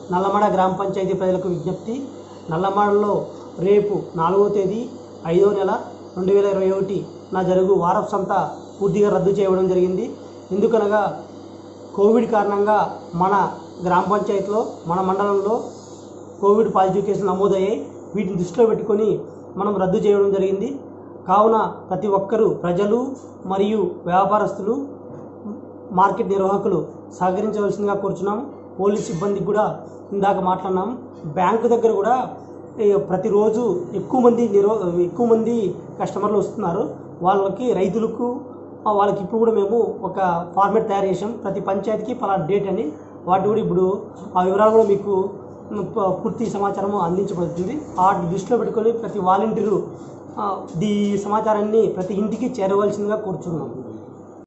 నల్లమడ గ్రామ పంచాయతీ ప్రజలకు విజ్ఞప్తి నల్లమడలో రేపు నాలుగో తేదీ ఐదో నెల రెండు వేల ఇరవై ఒకటి నా జరుగు వారపు సంత పూర్తిగా రద్దు చేయడం జరిగింది ఎందుకనగా కోవిడ్ కారణంగా మన గ్రామ పంచాయతీలో మన మండలంలో కోవిడ్ పాజిటివ్ కేసులు నమోదయ్యాయి వీటిని దృష్టిలో పెట్టుకొని మనం రద్దు చేయడం జరిగింది కావున ప్రతి ఒక్కరూ ప్రజలు మరియు వ్యాపారస్తులు మార్కెట్ నిర్వాహకులు సహకరించవలసిందిగా కోరుచున్నాం పోలీస్ సిబ్బందికి కూడా ఇందాక మాట్లాడినాం బ్యాంకు దగ్గర కూడా ఈ ప్రతిరోజు ఎక్కువ మంది నిర్వ ఎక్కువ మంది కస్టమర్లు వస్తున్నారు వాళ్ళకి రైతులకు ఆ, వాళ్ళకి ఇప్పుడు కూడా మేము ఒక ఫార్మేట్ తయారు చేసాం ప్రతి పంచాయతీకి పలానా డేట్ అని వాటి కూడా ఇప్పుడు ఆ వివరాలు కూడా మీకు మ్, ప- పూర్తి సమాచారం అందించబడుతుంది వాటిని దృష్టిలో పెట్టుకొని ప్రతి వాలంటీరు ఆ, ఈ సమాచారాన్ని ప్రతి ఇంటికి చేరవలసిందిగా కోరుచున్నాం